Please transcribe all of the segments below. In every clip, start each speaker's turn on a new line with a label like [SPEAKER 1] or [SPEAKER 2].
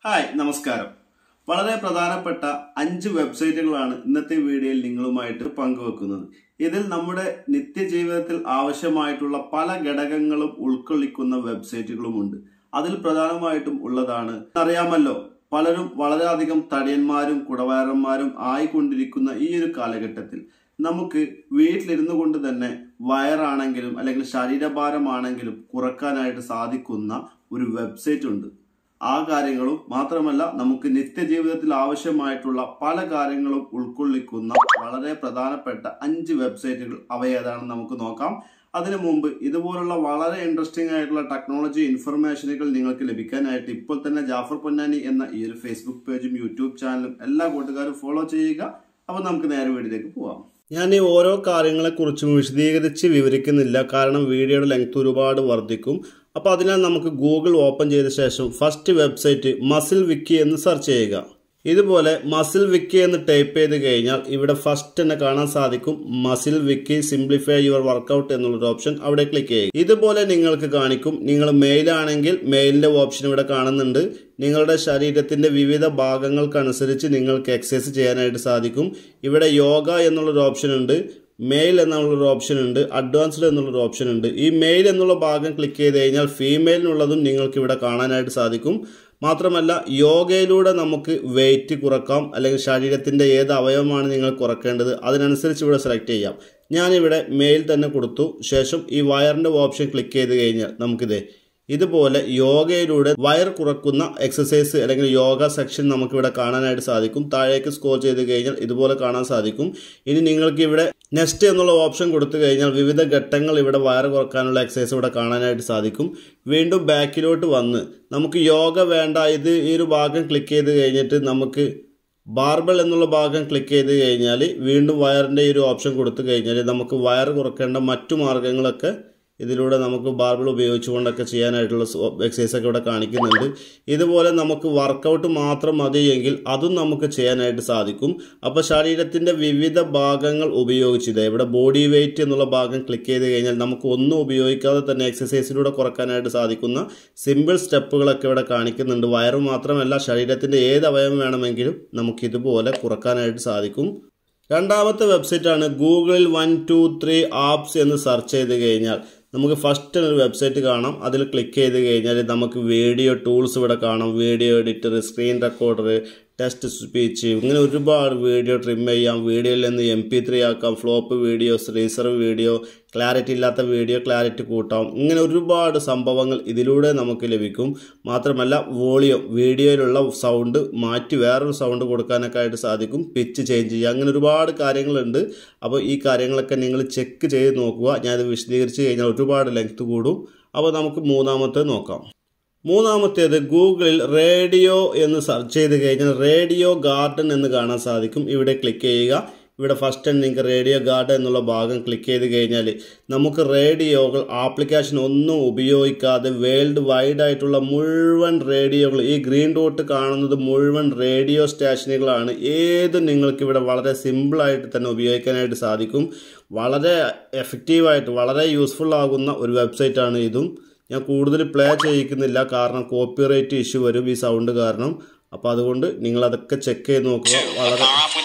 [SPEAKER 1] hi നമസ്കാരം വളരെ പ്രധാനപ്പെട്ട അഞ്ച് വെബ്സൈറ്റുകളാണ് ഇന്നത്തെ വീഡിയോയിൽ നിങ്ങളുമായിട്ട് പങ്കുവെക്കുന്നത് ഇതിൽ നമ്മുടെ നിത്യജീവിതത്തിൽ ആവശ്യമായിട്ടുള്ള പല ഘടകങ്ങളും ഉൾക്കൊള്ളിക്കുന്ന വെബ്സൈറ്റുകളുമുണ്ട് അതിൽ പ്രധാനമായിട്ടും ഉള്ളതാണ് അറിയാമല്ലോ പലരും വളരെയധികം തടിയന്മാരും കുടവയറന്മാരും ആയിക്കൊണ്ടിരിക്കുന്ന ഈ ഒരു കാലഘട്ടത്തിൽ നമുക്ക് വീട്ടിലിരുന്നു കൊണ്ട് തന്നെ വയറാണെങ്കിലും അല്ലെങ്കിൽ ശരീരഭാരമാണെങ്കിലും കുറക്കാനായിട്ട് സാധിക്കുന്ന ഒരു വെബ്സൈറ്റ് ഉണ്ട് ആ കാര്യങ്ങളും മാത്രമല്ല നമുക്ക് നിത്യജീവിതത്തിൽ ആവശ്യമായിട്ടുള്ള പല കാര്യങ്ങളും ഉൾക്കൊള്ളിക്കുന്ന വളരെ പ്രധാനപ്പെട്ട അഞ്ച് വെബ്സൈറ്റുകൾ അവ ഏതാണെന്ന് നമുക്ക് നോക്കാം അതിനു മുമ്പ് ഇതുപോലുള്ള വളരെ ഇൻട്രസ്റ്റിംഗ് ആയിട്ടുള്ള ടെക്നോളജി ഇൻഫർമേഷനുകൾ നിങ്ങൾക്ക് ലഭിക്കാനായിട്ട് ഇപ്പോൾ തന്നെ ജാഫർ പൊന്നാനി എന്ന ഈ ഒരു ഫേസ്ബുക്ക് പേജും യൂട്യൂബ് ചാനലും എല്ലാ കൂട്ടുകാരും ഫോളോ ചെയ്യുക അപ്പോൾ നമുക്ക് നേരെ വീഡിയോയിലേക്ക് പോവാം ഞാൻ ഈ ഓരോ കാര്യങ്ങളെക്കുറിച്ചും വിശദീകരിച്ച് വിവരിക്കുന്നില്ല കാരണം വീഡിയോയുടെ ലെങ്ത് ഒരുപാട് വർദ്ധിക്കും അപ്പോൾ അതിനാൽ നമുക്ക് ഗൂഗിൾ ഓപ്പൺ ചെയ്ത ശേഷം ഫസ്റ്റ് വെബ്സൈറ്റ് മസിൽ വിക്കി എന്ന് സെർച്ച് ചെയ്യുക ഇതുപോലെ മസിൽ വിക്കി എന്ന് ടൈപ്പ് ചെയ്ത് കഴിഞ്ഞാൽ ഇവിടെ ഫസ്റ്റ് തന്നെ കാണാൻ സാധിക്കും Muscle Wiki simplify your workout എന്നുള്ളൊരു ഓപ്ഷൻ അവിടെ ക്ലിക്ക് ചെയ്യുക ഇതുപോലെ നിങ്ങൾക്ക് കാണിക്കും നിങ്ങൾ മെയിലാണെങ്കിൽ മെയിലിന്റെ ഓപ്ഷൻ ഇവിടെ കാണുന്നുണ്ട് നിങ്ങളുടെ ശരീരത്തിന്റെ വിവിധ ഭാഗങ്ങൾക്കനുസരിച്ച് നിങ്ങൾക്ക് എക്സസൈസ് ചെയ്യാനായിട്ട് സാധിക്കും ഇവിടെ യോഗ എന്നുള്ളൊരു ഓപ്ഷൻ ഉണ്ട് മെയിൽ എന്നുള്ളൊരു ഓപ്ഷൻ ഉണ്ട് അഡ്വാൻസ്ഡ് എന്നുള്ളൊരു ഓപ്ഷൻ ഉണ്ട് ഈ മെയിൽ എന്നുള്ള ഭാഗം ക്ലിക്ക് ചെയ്ത് കഴിഞ്ഞാൽ ഫീമെയിലിനുള്ളതും നിങ്ങൾക്ക് ഇവിടെ കാണാനായിട്ട് സാധിക്കും മാത്രമല്ല യോഗയിലൂടെ നമുക്ക് വെയിറ്റ് കുറക്കാം അല്ലെങ്കിൽ ശരീരത്തിൻ്റെ ഏത് അവയവമാണ് നിങ്ങൾ കുറക്കേണ്ടത് അതിനനുസരിച്ച് ഇവിടെ സെലക്ട് ചെയ്യാം ഞാനിവിടെ മെയിൽ തന്നെ കൊടുത്തു ശേഷം ഈ വയറിൻ്റെ ഓപ്ഷൻ ക്ലിക്ക് ചെയ്ത് കഴിഞ്ഞാൽ നമുക്കിതേ ഇതുപോലെ യോഗയിലൂടെ വയർ കുറക്കുന്ന എക്സസൈസ് അല്ലെങ്കിൽ യോഗ സെക്ഷൻ നമുക്കിവിടെ കാണാനായിട്ട് സാധിക്കും താഴേക്ക് സ്കോർ ചെയ്ത് കഴിഞ്ഞാൽ ഇതുപോലെ കാണാൻ സാധിക്കും ഇനി നിങ്ങൾക്ക് ഇവിടെ നെക്സ്റ്റ് എന്നുള്ള ഓപ്ഷൻ കൊടുത്തു കഴിഞ്ഞാൽ വിവിധ ഘട്ടങ്ങൾ ഇവിടെ വയർ കുറക്കാനുള്ള എക്സസൈസ് ഇവിടെ കാണാനായിട്ട് സാധിക്കും വീണ്ടും ബാക്കിലോട്ട് വന്ന് നമുക്ക് യോഗ വേണ്ട ഇത് ഈ ഒരു ഭാഗം ക്ലിക്ക് ചെയ്ത് കഴിഞ്ഞിട്ട് നമുക്ക് ബാർബൽ എന്നുള്ള ഭാഗം ക്ലിക്ക് ചെയ്ത് കഴിഞ്ഞാൽ വീണ്ടും വയറിൻ്റെ ഈ ഒരു ഓപ്ഷൻ കൊടുത്തു കഴിഞ്ഞാൽ നമുക്ക് വയർ കുറക്കേണ്ട മറ്റു മാർഗങ്ങളൊക്കെ ഇതിലൂടെ നമുക്ക് ബാർബിൾ ഉപയോഗിച്ചുകൊണ്ടൊക്കെ ചെയ്യാനായിട്ടുള്ള എക്സസൈസ് ഒക്കെ ഇവിടെ കാണിക്കുന്നുണ്ട് ഇതുപോലെ നമുക്ക് വർക്കൗട്ട് മാത്രം മതിയെങ്കിൽ അതും നമുക്ക് ചെയ്യാനായിട്ട് സാധിക്കും അപ്പോൾ ശരീരത്തിൻ്റെ വിവിധ ഭാഗങ്ങൾ ഉപയോഗിച്ചത് ഇവിടെ ബോഡി വെയിറ്റ് എന്നുള്ള ഭാഗം ക്ലിക്ക് ചെയ്ത് കഴിഞ്ഞാൽ നമുക്ക് ഒന്നും ഉപയോഗിക്കാതെ തന്നെ എക്സസൈസിലൂടെ കുറക്കാനായിട്ട് സാധിക്കുന്ന സിമ്പിൾ സ്റ്റെപ്പുകളൊക്കെ ഇവിടെ കാണിക്കുന്നുണ്ട് വയറ് മാത്രമല്ല ശരീരത്തിൻ്റെ ഏത് അവയവം വേണമെങ്കിലും നമുക്ക് ഇതുപോലെ കുറക്കാനായിട്ട് സാധിക്കും രണ്ടാമത്തെ വെബ്സൈറ്റാണ് ഗൂഗിളിൽ വൺ ടു ത്രീ ആപ്സ് എന്ന് സെർച്ച് ചെയ്ത് കഴിഞ്ഞാൽ നമുക്ക് ഫസ്റ്റ് ഒരു വെബ്സൈറ്റ് കാണാം അതിൽ ക്ലിക്ക് ചെയ്ത് കഴിഞ്ഞാൽ നമുക്ക് വീഡിയോ ടൂൾസ് ഇവിടെ കാണാം video editor screen recorder text speech ഇങ്ങനെ ഒരുപാട് വീഡിയോ ട്രിം ചെയ്യാം വീഡിയോയിൽ നിന്ന് എം പി ത്രീ ആക്കാം flip videos reverse video clarity ഇല്ലാത്ത വീഡിയോ ക്ലാരിറ്റി കൂട്ടാം ഇങ്ങനെ ഒരുപാട് സംഭവങ്ങൾ ഇതിലൂടെ നമുക്ക് ലഭിക്കും മാത്രമല്ല വോളിയം വീഡിയോയിലുള്ള സൗണ്ട് മാറ്റി വേറൊരു സൗണ്ട് കൊടുക്കാനൊക്കെ ആയിട്ട് സാധിക്കും പിച്ച് ചേഞ്ച് ചെയ്യുക അങ്ങനെ ഒരുപാട് കാര്യങ്ങളുണ്ട് അപ്പോൾ ഈ കാര്യങ്ങളൊക്കെ നിങ്ങൾ ചെക്ക് ചെയ്ത് നോക്കുക ഞാനത് വിശദീകരിച്ച് കഴിഞ്ഞാൽ ഒരുപാട് ലെങ്ത് കൂടും അപ്പോൾ നമുക്ക് മൂന്നാമത്തെ നോക്കാം മൂന്നാമത്തേത് ഗൂഗിളിൽ റേഡിയോ എന്ന് സെർച്ച് ചെയ്ത് കഴിഞ്ഞാൽ റേഡിയോ ഗാർഡൻ എന്ന് കാണാൻ സാധിക്കും ഇവിടെ ക്ലിക്ക് ചെയ്യുക ഇവിടെ ഫസ്റ്റ് തന്നെ നിങ്ങൾക്ക് റേഡിയോ ഗാർഡൻ എന്നുള്ള ഭാഗം ക്ലിക്ക് ചെയ്ത് കഴിഞ്ഞാൽ നമുക്ക് റേഡിയോകൾ ആപ്ലിക്കേഷൻ ഒന്നും ഉപയോഗിക്കാതെ വേൾഡ് വൈഡ് ആയിട്ടുള്ള മുഴുവൻ റേഡിയോകൾ ഈ ഗ്രീൻ ഡോട്ട് കാണുന്നത് മുഴുവൻ റേഡിയോ സ്റ്റേഷനുകളാണ് ഏത് നിങ്ങൾക്ക് ഇവിടെ വളരെ സിമ്പിളായിട്ട് തന്നെ ഉപയോഗിക്കാനായിട്ട് സാധിക്കും വളരെ എഫക്റ്റീവായിട്ട് വളരെ യൂസ്ഫുൾ ആകുന്ന ഒരു വെബ്സൈറ്റാണ് ഇതും ഞാൻ കൂടുതൽ പ്ലേ ചെയ്യിക്കുന്നില്ല കാരണം കോപ്പിറൈറ്റ് ഇഷ്യൂ വരും ഈ സൗണ്ട് കാരണം അപ്പോൾ അതുകൊണ്ട് നിങ്ങൾ അതൊക്കെ ചെക്ക് ചെയ്ത് നോക്കുക വളരെ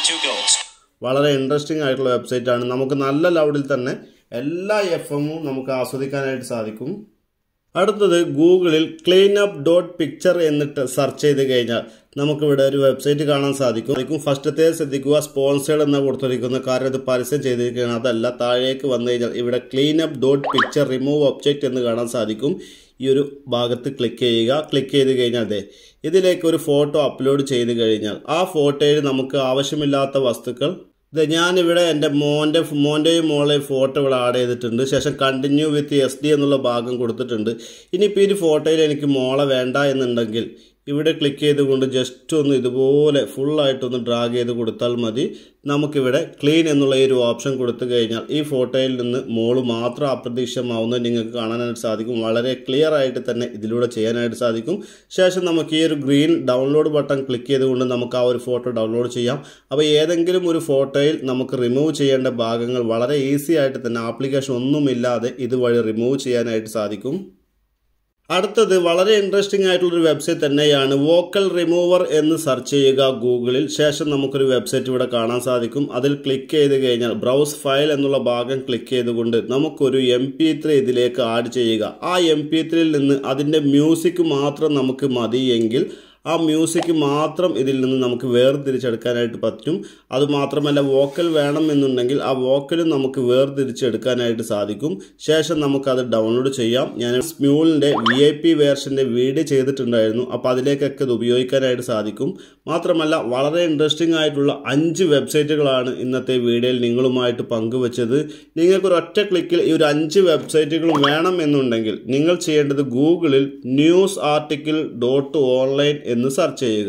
[SPEAKER 1] വളരെ ഇൻട്രസ്റ്റിംഗ് ആയിട്ടുള്ള വെബ്സൈറ്റ് ആണ് നമുക്ക് നല്ല ലൗഡിൽ തന്നെ എല്ലാ എഫ് എമ്മും നമുക്ക് ആസ്വദിക്കാനായിട്ട് സാധിക്കും അടുത്തത് ഗൂഗിളിൽ ക്ലീൻ അപ്പ് ഡോട്ട് പിക്ചർ എന്നിട്ട് സെർച്ച് ചെയ്ത് കഴിഞ്ഞാൽ നമുക്കിവിടെ ഒരു വെബ്സൈറ്റ് കാണാൻ സാധിക്കും ഫസ്റ്റത്തെ ശ്രദ്ധിക്കുക സ്പോൺസേഡ് എന്ന് കൊടുത്തിരിക്കുന്ന കാരണം ഇത് പരസ്യം ചെയ്തിരിക്കുകയാണ് അതല്ല താഴേക്ക് വന്നു കഴിഞ്ഞാൽ ഇവിടെ clean up dot picture remove object എന്ന് കാണാൻ സാധിക്കും ഈ ഒരു ഭാഗത്ത് ക്ലിക്ക് ചെയ്യുക ക്ലിക്ക് ചെയ്ത് കഴിഞ്ഞാൽ അതെ ഇതിലേക്ക് ഒരു ഫോട്ടോ അപ്ലോഡ് ചെയ്ത് കഴിഞ്ഞാൽ ആ ഫോട്ടോയിൽ നമുക്ക് ആവശ്യമില്ലാത്ത വസ്തുക്കൾ ഇത് ഞാനിവിടെ എൻ്റെ മോൻ്റെ മോൻ്റെയും മോളെയും ഫോട്ടോ ഇവിടെ ആഡ് ചെയ്തിട്ടുണ്ട് ശേഷം കണ്ടിന്യൂ വിത്ത് എസ് ഡി എന്നുള്ള ഭാഗം കൊടുത്തിട്ടുണ്ട് ഇനിയിപ്പോൾ ഈ ഫോട്ടോയിൽ എനിക്ക് മോളെ വേണ്ട എന്നുണ്ടെങ്കിൽ ഇവിടെ ക്ലിക്ക് ചെയ്തുകൊണ്ട് ജസ്റ്റ് ഒന്ന് ഇതുപോലെ ഫുള്ളായിട്ടൊന്ന് ഡ്രാഗ് ചെയ്ത് കൊടുത്താൽ മതി നമുക്കിവിടെ ക്ലീൻ എന്നുള്ള ഈ ഒരു ഓപ്ഷൻ കൊടുത്തു കഴിഞ്ഞാൽ ഈ ഫോട്ടോയിൽ നിന്ന് മോള് മാത്രം അപ്രതീക്ഷിതമാവുന്നത് നിങ്ങൾക്ക് കാണാനായിട്ട് സാധിക്കും വളരെ ക്ലിയർ ആയിട്ട് തന്നെ ഇതിലൂടെ ചെയ്യാനായിട്ട് സാധിക്കും ശേഷം നമുക്ക് ഈ ഒരു ഗ്രീൻ ഡൗൺലോഡ് ബട്ടൺ ക്ലിക്ക് ചെയ്തുകൊണ്ട് നമുക്ക് ആ ഒരു ഫോട്ടോ ഡൗൺലോഡ് ചെയ്യാം അപ്പോൾ ഏതെങ്കിലും ഒരു ഫോട്ടോയിൽ നമുക്ക് റിമൂവ് ചെയ്യേണ്ട ഭാഗങ്ങൾ വളരെ ഈസി ആയിട്ട് തന്നെ ആപ്ലിക്കേഷൻ ഒന്നുമില്ലാതെ ഇതുവഴി റിമൂവ് ചെയ്യാനായിട്ട് സാധിക്കും അടുത്തത് വളരെ ഇൻട്രസ്റ്റിംഗ് ആയിട്ടുള്ളൊരു വെബ്സൈറ്റ് തന്നെയാണ് വോക്കൽ റിമൂവർ എന്ന് സെർച്ച് ചെയ്യുക ഗൂഗിളിൽ ശേഷം നമുക്കൊരു വെബ്സൈറ്റ് ഇവിടെ കാണാൻ സാധിക്കും അതിൽ ക്ലിക്ക് ചെയ്ത് കഴിഞ്ഞാൽ ബ്രൗസ് ഫയൽ എന്നുള്ള ഭാഗം ക്ലിക്ക് ചെയ്തുകൊണ്ട് നമുക്കൊരു എം പി ത്രീ ഇതിലേക്ക് ആഡ് ചെയ്യുക ആ എം പി ത്രീയിൽ നിന്ന് അതിൻ്റെ മ്യൂസിക് മാത്രം നമുക്ക് മതിയെങ്കിൽ ആ മ്യൂസിക് മാത്രം ഇതിൽ നിന്ന് നമുക്ക് വേർതിരിച്ചെടുക്കാനായിട്ട് പറ്റും അതുമാത്രമല്ല വോക്കൽ വേണം എന്നുണ്ടെങ്കിൽ ആ വോക്കലും നമുക്ക് വേർതിരിച്ചെടുക്കാനായിട്ട് സാധിക്കും ശേഷം നമുക്കത് ഡൗൺലോഡ് ചെയ്യാം ഞാൻ സ്മ്യൂളിൻ്റെ വി ഐ പി വേർഷൻ്റെ വീഡിയോ ചെയ്തിട്ടുണ്ടായിരുന്നു അപ്പോൾ അതിലേക്കൊക്കെ ഇത് ഉപയോഗിക്കാനായിട്ട് സാധിക്കും മാത്രമല്ല വളരെ ഇൻട്രസ്റ്റിംഗ് ആയിട്ടുള്ള അഞ്ച് വെബ്സൈറ്റുകളാണ് ഇന്നത്തെ വീഡിയോയിൽ നിങ്ങളുമായിട്ട് പങ്കുവച്ചത് നിങ്ങൾക്കൊരു ഒറ്റ ക്ലിക്കിൽ ഈ ഒരു അഞ്ച് വെബ്സൈറ്റുകളും വേണം എന്നുണ്ടെങ്കിൽ നിങ്ങൾ ചെയ്യേണ്ടത് ഗൂഗിളിൽ ന്യൂസ് ആർട്ടിക്കിൾ ഡോട്ട് ഓൺലൈൻ എന്ന് സെർച്ച് ചെയ്യുക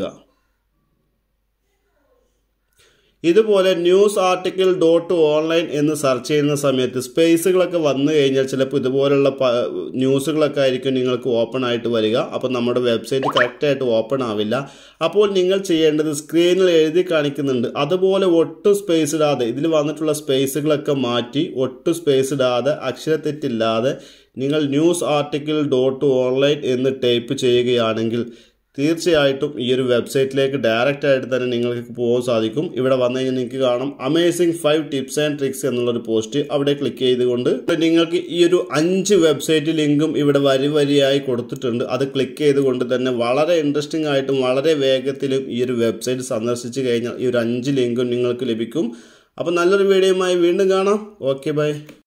[SPEAKER 1] ഇതുപോലെ ന്യൂസ് ആർട്ടിക്കിൾ ഡോട്ട് ഓൺലൈൻ എന്ന് സെർച്ച് ചെയ്യുന്ന സമയത്ത് സ്പേസുകളൊക്കെ വന്നു കഴിഞ്ഞാൽ ചിലപ്പോൾ ഇതുപോലുള്ള ന്യൂസുകളൊക്കെ ആയിരിക്കും നിങ്ങൾക്ക് ഓപ്പൺ ആയിട്ട് വരിക അപ്പോൾ നമ്മുടെ വെബ്സൈറ്റ് കറക്റ്റായിട്ട് ഓപ്പൺ ആവില്ല അപ്പോൾ നിങ്ങൾ ചെയ്യേണ്ടത് സ്ക്രീനിൽ എഴുതി കാണിക്കുന്നുണ്ട് അതുപോലെ ഒട്ടും സ്പേസ് ഇടാതെ ഇതിൽ വന്നിട്ടുള്ള സ്പേസുകളൊക്കെ മാറ്റി ഒട്ടും സ്പേസ് ഇടാതെ അക്ഷരത്തെറ്റില്ലാതെ നിങ്ങൾ ന്യൂസ് ആർട്ടിക്കിൾ ഡോട്ട് ഓൺലൈൻ എന്ന് ടൈപ്പ് ചെയ്യുകയാണെങ്കിൽ തീർച്ചയായിട്ടും ഈ ഒരു വെബ്സൈറ്റിലേക്ക് ഡയറക്റ്റ് ആയിട്ട് തന്നെ നിങ്ങൾക്ക് പോകാൻ സാധിക്കും ഇവിടെ വന്നു കഴിഞ്ഞാൽ നിങ്ങൾക്ക് കാണാം amazing five tips and tricks എന്നുള്ളൊരു പോസ്റ്റ് അവിടെ ക്ലിക്ക് ചെയ്തുകൊണ്ട് നിങ്ങൾക്ക് ഈ ഒരു അഞ്ച് വെബ്സൈറ്റ് ലിങ്കും ഇവിടെ വരി വരിയായി കൊടുത്തിട്ടുണ്ട് അത് ക്ലിക്ക് ചെയ്തുകൊണ്ട് തന്നെ വളരെ ഇൻട്രസ്റ്റിംഗ് ആയിട്ടും വളരെ വേഗത്തിലും ഈ ഒരു വെബ്സൈറ്റ് സന്ദർശിച്ച് കഴിഞ്ഞാൽ ഈ ഒരു അഞ്ച് ലിങ്കും നിങ്ങൾക്ക് ലഭിക്കും അപ്പോൾ നല്ലൊരു വീഡിയോയുമായി വീണ്ടും കാണാം ഓക്കെ ബൈ